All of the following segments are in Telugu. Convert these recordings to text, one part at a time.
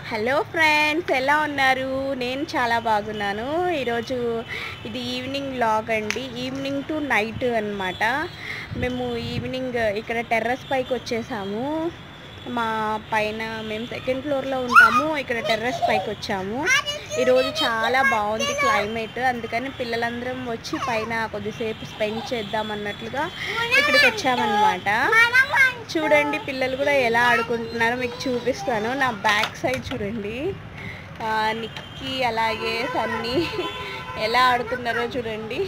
హలో ఫ్రెండ్స్ ఎలా ఉన్నారు నేను చాలా బాగున్నాను ఈరోజు ఇది ఈవినింగ్ లాగ్ అండి ఈవినింగ్ టు నైట్ అన్నమాట మేము ఈవినింగ్ ఇక్కడ టెర్రస్ పైకి వచ్చేసాము మా పైన మేము సెకండ్ ఫ్లోర్లో ఉంటాము ఇక్కడ టెర్రస్ పైకి వచ్చాము ఈరోజు చాలా బాగుంది క్లైమేట్ అందుకని పిల్లలందరం వచ్చి పైన కొద్దిసేపు స్పెండ్ చేద్దాం అన్నట్లుగా ఇక్కడికి వచ్చామన్నమాట చూడండి పిల్లలు కూడా ఎలా ఆడుకుంటున్నారో మీకు చూపిస్తాను నా బ్యాక్ సైడ్ చూడండి ఆ, నిక్కీ అలాగే సన్నీ ఎలా ఆడుతున్నారో చూడండి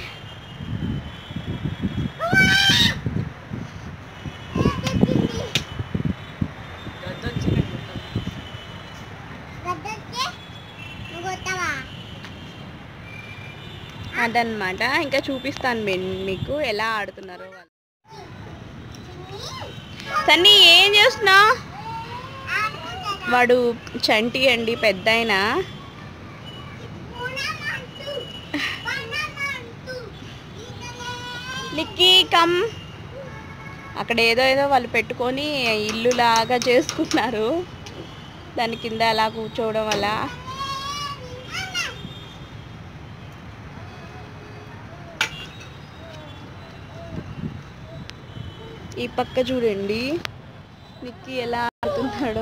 అదనమాట ఇంకా చూపిస్తాను మీ- మీకు ఎలా ఆడుతున్నారో వాళ్ళు సన్నీ ఏం చేస్తున్నావు వాడు చంటి అండి పెద్ద నిక్కీ కమ్ అక్కడ ఏదో ఏదో వాళ్ళు పెట్టుకొని ఇల్లు లాగా చేసుకున్నారు దాని కింద అలా కూర్చోవడం వల్ల ఈ పక్క చూడండి నిక్కీ ఎలా ఆడుతున్నాడో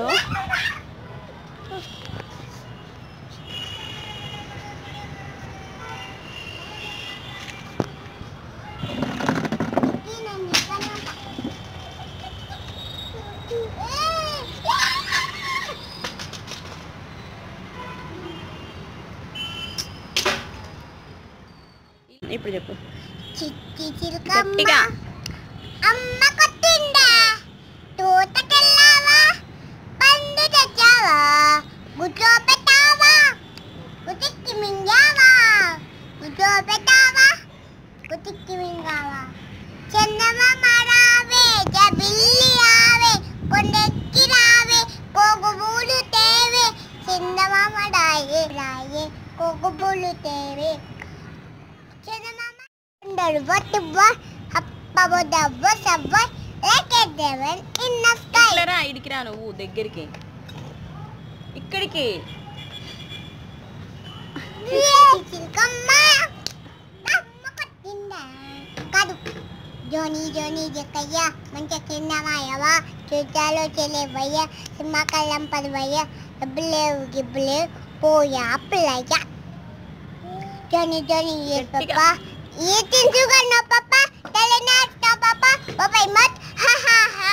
ఇప్పుడు చెప్పు చిట్టి చిలుకమ్మ గట్టిగా అమ్మ కొట్టిందా తోటకెళ్ళావా పండు తెచ్చావా గుడ్లో పెట్టావా గుటిక్కి మింగావా గుడ్లో పెట్టావా గుటిక్కి మింగావా చందమామ రావే జబిల్లి రావే కొండెక్కి రావే కోగుబూలు తేవే చందమామ రాయే రాయే కోగుబూలు తేవే చందమామ ఉండడు వట్టు అప్పబో దవ్వ సవ్వ లెక్కెద్దెవన్ ఇన్ ద స్కై ఇట్లరా ఇడికి రా నువ్వు దగ్గరికి ఇక్కడికి చిలుకమ్మ అమ్మ కొట్టిందా కాదు జోని జోని జక్కయ్య మంచి కింద మాయవా చూచాలో చెలేవయ్య సింహకల్లం పదవయ్య డబ్బులేవు గిబ్బులేవు పోయా పిల్లయ్య జోని జోని ఏ గట్టిగా. పప్ప ఏ తింటుగా పప్ప తెలంగాణ పప్ప బాబాయ్ మత్ హా హా హా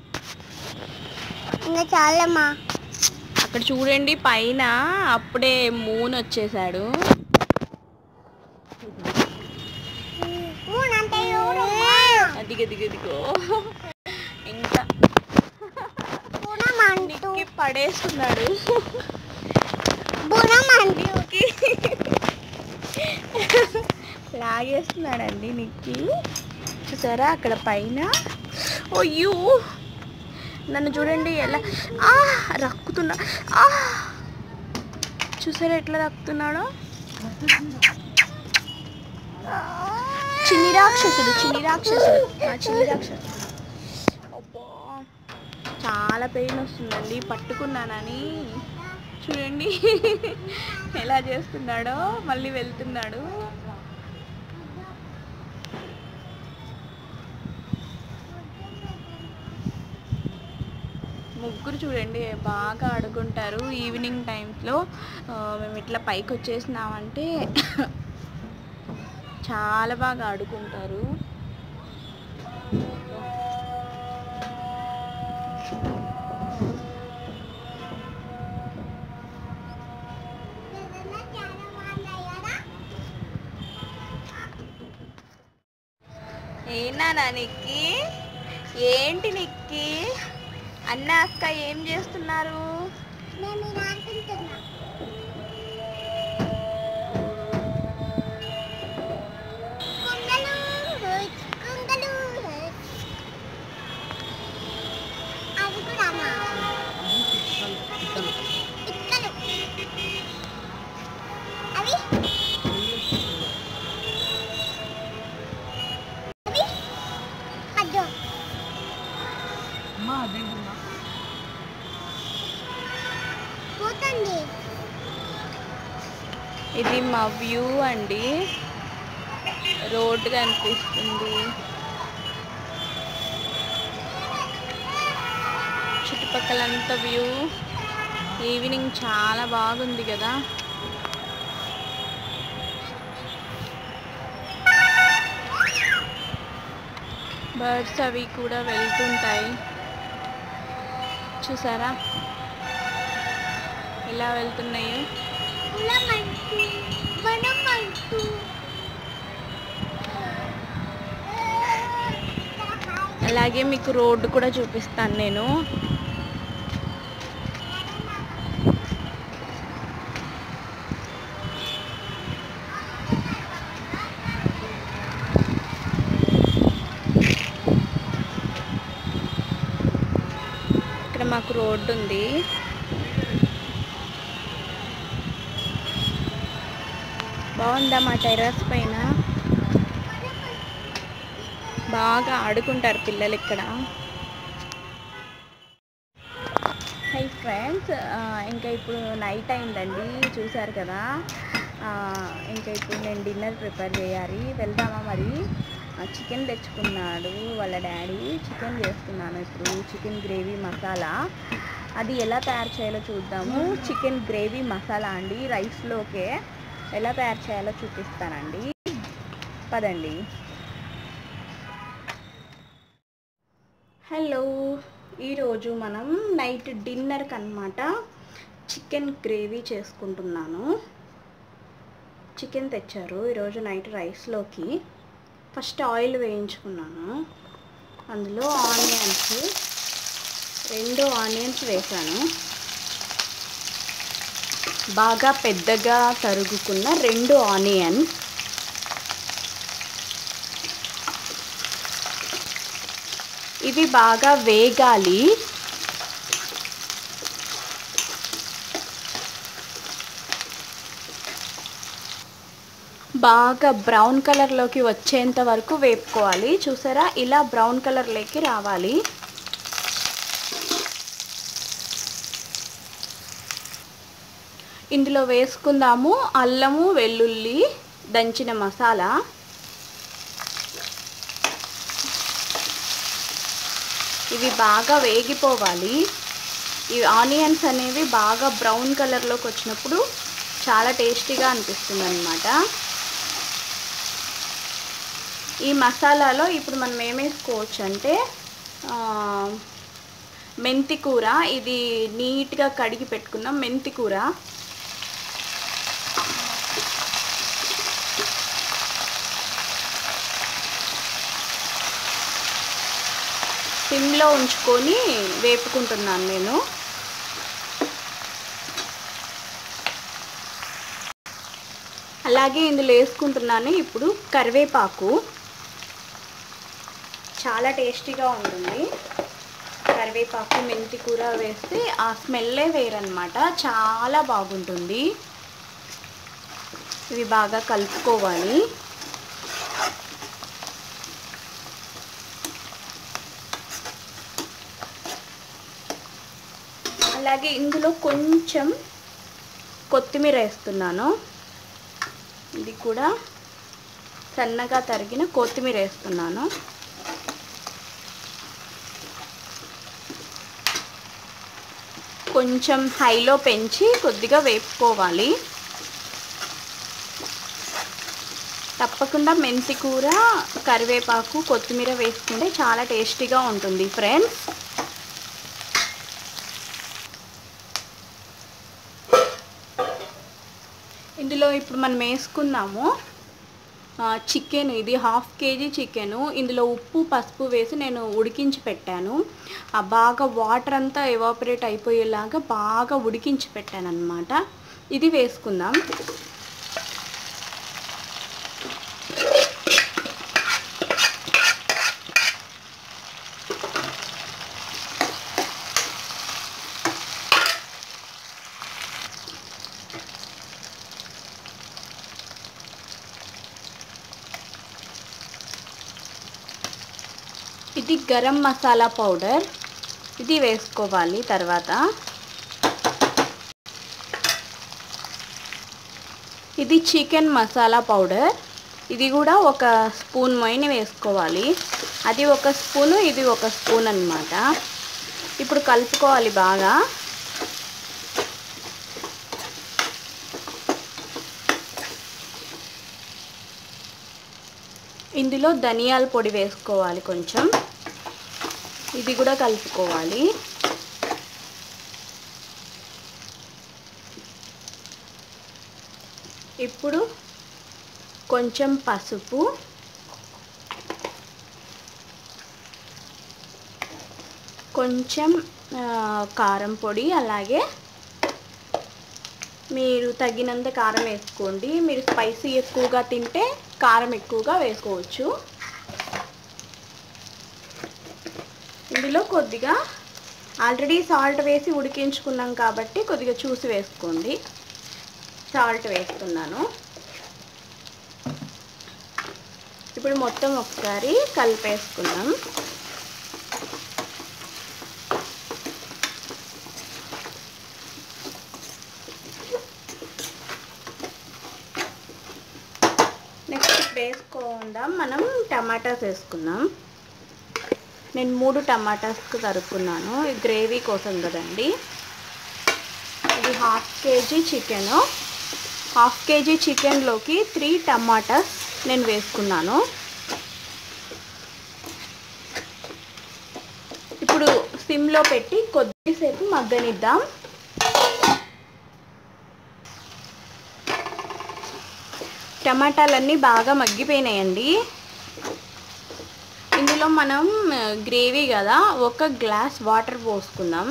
ఇంకా చాలమ్మా అక్కడ చూడండి పైన అప్పుడే మూన్ వచ్చేసాడు ఊనంటే ఎవరు అదిగో దిగో దిగో ఇంకా బుణమంటూ నిక్కి పడేస్తున్నాడు బుణమంటూ నిక్కి లాగేస్తున్నాడండి నిక్కి చూసారా అక్కడ పైన అయ్యో నన్ను చూడండి ఎలా ఆ రక్కుతున్నా ఆ చూసారా ఎట్లా రక్కుతున్నాడో చిన్ని రాక్షసుడు చిన్ని రాక్షసుడు ఆ చిన్ని రాక్షసుడు అబ్బా చాలా పెయిన్ వస్తుందండి పట్టుకున్నానని చూడండి ఎలా చేస్తున్నాడో మళ్ళీ వెళ్తున్నాడు ముగ్గురు చూడండి బాగా ఆడుకుంటారు ఈవినింగ్ టైమ్స్లో మేము ఇట్లా పైకి వచ్చేసినామంటే చాలా బాగా ఆడుకుంటారు ఏనా నిక్కి ఏంటి నిక్కి అన్న అక్క ఏం చేస్తున్నారు మేము ఇలా అనుకుంటున్నాం కొంగలు కొంగలు అది కూడా అమ్మా ఇక్కలు అవి అవి అయ్యో అమ్మా అదే ఉంది ఇది మా వ్యూ అండి రోడ్డు కనిపిస్తుంది చుట్టుపక్కలంతా వ్యూ ఈవినింగ్ చాలా బాగుంది కదా బర్డ్స్ అవి కూడా వెళ్తుంటాయి చూసారా ఎలా వెళ్తున్నాయో మనమంటూ మనమంటూ అలాగే మీకు రోడ్డు కూడా చూపిస్తాను నేను ఇక్కడ మాకు రోడ్డు ఉంది బాగుందా మా టెర్రస్ పైన బాగా ఆడుకుంటారు పిల్లలు ఇక్కడ హై ఫ్రెండ్స్ ఇంకా ఇప్పుడు నైట్ అయిందండి చూసారు కదా ఆ, ఇంకా ఇప్పుడు నేను డిన్నర్ ప్రిపేర్ చేయాలి వెళ్దామా మరి చికెన్ తెచ్చుకున్నాడు వాళ్ళ డాడీ చికెన్ చేస్తున్నాను ఇప్పుడు చికెన్ గ్రేవీ మసాలా అది ఎలా తయారు చేయాలో చూద్దాము చికెన్ గ్రేవీ మసాలా అండి రైస్లోకే ఎలా తయారు చేయాలో చూపిస్తానండి పదండి హలో ఈరోజు మనం నైట్ డిన్నర్కి అనమాట చికెన్ గ్రేవీ చేసుకుంటున్నాను చికెన్ తెచ్చారు ఈరోజు నైట్ రైస్లోకి ఫస్ట్ ఆయిల్ వేయించుకున్నాను అందులో ఆనియన్స్ రెండు ఆనియన్స్ వేసాను బాగా పెద్దగా తరుగుకున్న రెండు ఆనియన్స్ ఇవి బాగా వేగాలి బాగా బ్రౌన్ కలర్లోకి వచ్చేంత వరకు వేపుకోవాలి చూసారా ఇలా బ్రౌన్ కలర్లోకి రావాలి ఇందులో వేసుకుందాము అల్లము వెల్లుల్లి దంచిన మసాలా ఇవి బాగా వేగిపోవాలి ఈ ఆనియన్స్ అనేవి బాగా బ్రౌన్ కలర్లోకి వచ్చినప్పుడు చాలా టేస్టీగా అనిపిస్తుంది అనమాట ఈ మసాలాలో ఇప్పుడు మనం ఏం వేసుకోవచ్చు అంటే ఆ, మెంతి కూర ఇది నీట్గా కడిగి పెట్టుకున్నాం మెంతి కూర సిమ్లో ఉంచుకొని వేపుకుంటున్నాను నేను అలాగే ఇందులో వేసుకుంటున్నాను ఇప్పుడు కరివేపాకు చాలా టేస్టీగా ఉంటుంది కరివేపాకు మెంతి కూర వేస్తే ఆ స్మెల్లే వేరనమాట చాలా బాగుంటుంది ఇవి బాగా కలుపుకోవాలి అలాగే ఇందులో కొంచెం కొత్తిమీర వేస్తున్నాను ఇది కూడా సన్నగా తరిగిన కొత్తిమీర వేస్తున్నాను కొంచెం హైలో పెంచి కొద్దిగా వేపుకోవాలి తప్పకుండా మెంతి కూర కరివేపాకు కొత్తిమీర వేసుకుంటే చాలా టేస్టీగా ఉంటుంది ఫ్రెండ్స్ ఇందులో ఇప్పుడు మనం వేసుకుందాము చికెన్ ఇది హాఫ్ కేజీ చికెను ఇందులో ఉప్పు పసుపు వేసి నేను ఉడికించి పెట్టాను ఆ బాగా వాటర్ అంతా ఎవాపరేట్ అయిపోయేలాగా బాగా ఉడికించి పెట్టాను అనమాట ఇది వేసుకుందాం ఇది గరం మసాలా పౌడర్ ఇది వేసుకోవాలి తర్వాత ఇది చికెన్ మసాలా పౌడర్ ఇది కూడా ఒక స్పూన్ మొయిని వేసుకోవాలి అది ఒక స్పూను ఇది ఒక స్పూన్ అన్నమాట ఇప్పుడు కలుపుకోవాలి బాగా ఇందులో ధనియాల పొడి వేసుకోవాలి కొంచెం ఇది కూడా కలుపుకోవాలి ఇప్పుడు కొంచెం పసుపు కొంచెం ఆ, కారం పొడి అలాగే మీరు తగినంత కారం వేసుకోండి మీరు స్పైసీ ఎక్కువగా తింటే కారం ఎక్కువగా వేసుకోవచ్చు ఇందులో కొద్దిగా ఆల్రెడీ సాల్ట్ వేసి ఉడికించుకున్నాం కాబట్టి కొద్దిగా చూసి వేసుకోండి సాల్ట్ వేస్తున్నాను ఇప్పుడు మొత్తం ఒకసారి కలిపేసుకుందాం నెక్స్ట్ ఇప్పుడు వేసుకుందాం మనం టమాటాస్ వేసుకుందాం నేను మూడు టమాటాస్కి తరుక్కున్నాను ఇది గ్రేవీ కోసం కదండి ఇది half KG chicken half KG చికెన్లోకి త్రీ టమాటాస్ నేను వేసుకున్నాను ఇప్పుడు సిమ్లో పెట్టి కొద్దిసేపు మగ్గనిద్దాం టమాటాలన్నీ బాగా మగ్గిపోయినాయండి ఇందులో మనం గ్రేవీ కదా ఒక గ్లాస్ వాటర్ పోసుకుందాం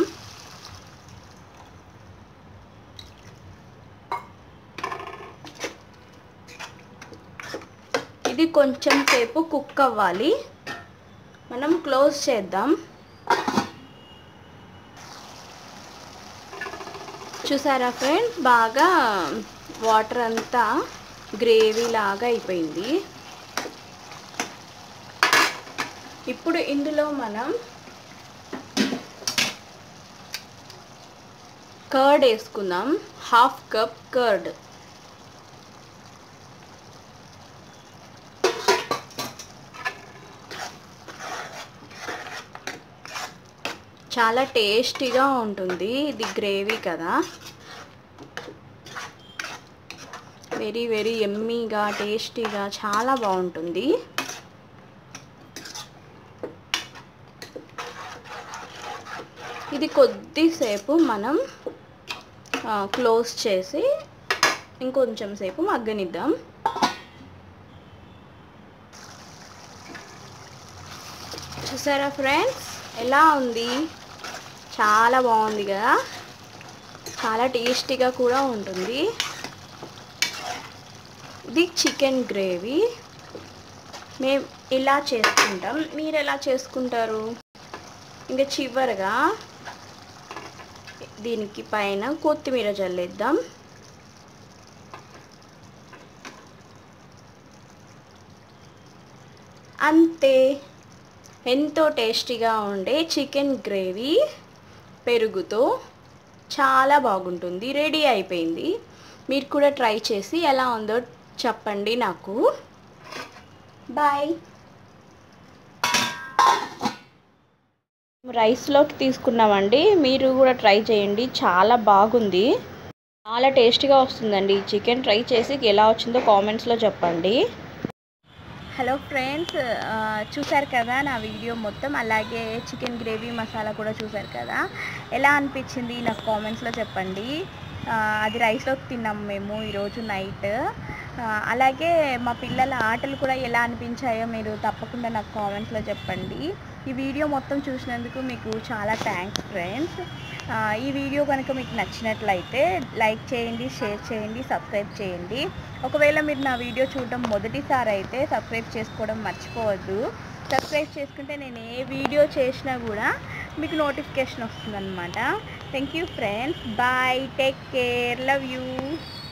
ఇది కొంచెం సేపు కుక్ అవ్వాలి మనం క్లోజ్ చేద్దాం చూసారా ఫ్రెండ్స్ బాగా వాటర్ అంతా గ్రేవీ లాగా అయిపోయింది ఇప్పుడు ఇందులో మనం కర్డ్ వేసుకుందాం హాఫ్ కప్ కర్డ్ చాలా టేస్టీగా ఉంటుంది ఇది గ్రేవీ కదా వెరీ వెరీ ఎమ్మీగా టేస్టీగా చాలా బాగుంటుంది ఇది కొద్దిసేపు మనం ఆ, క్లోజ్ చేసి ఇంకొంచెం సేపు మగ్గనిద్దాం చూసారా ఫ్రెండ్స్ ఎలా ఉంది చాలా బాగుంది కదా చాలా టేస్టీగా కూడా ఉంటుంది ఇది చికెన్ గ్రేవీ మేము ఇలా చేసుకుంటాం మీరు ఎలా చేసుకుంటారు ఇంకా చివరగా దీనికి పైన కొత్తిమీర చల్లేద్దాం అంతే ఎంతో టేస్టీగా ఉండే చికెన్ గ్రేవీ పెరుగుతో చాలా బాగుంటుంది రెడీ అయిపోయింది మీరు కూడా ట్రై చేసి ఎలా ఉందో చెప్పండి నాకు బాయ్ రైస్లోకి తీసుకున్నామండి మీరు కూడా ట్రై చేయండి చాలా బాగుంది చాలా టేస్టీగా వస్తుందండి ఈ చికెన్ ట్రై చేసి ఎలా వచ్చిందో కామెంట్స్లో చెప్పండి హలో ఫ్రెండ్స్ చూసారు కదా నా వీడియో మొత్తం అలాగే చికెన్ గ్రేవీ మసాలా కూడా చూసారు కదా ఎలా అనిపించింది నాకు కామెంట్స్లో చెప్పండి ఆ, అది రైస్లోకి తిన్నాం మేము ఈరోజు నైట్ అలాగే మా పిల్లల ఆటలు కూడా ఎలా అనిపించాయో మీరు తప్పకుండా నాకు కామెంట్స్లో చెప్పండి ఈ వీడియో మొత్తం చూసినందుకు మీకు చాలా థ్యాంక్స్ ఫ్రెండ్స్ ఈ వీడియో కనుక మీకు నచ్చినట్లయితే లైక్ చేయండి షేర్ చేయండి సబ్స్క్రైబ్ చేయండి ఒకవేళ మీరు నా వీడియో చూడడం మొదటిసారి అయితే సబ్స్క్రైబ్ చేసుకోవడం మర్చిపోవద్దు సబ్స్క్రైబ్ చేసుకుంటే నేను ఏ వీడియో చేసినా కూడా మీకు నోటిఫికేషన్ వస్తుందన్నమాట thank you friends bye take care love you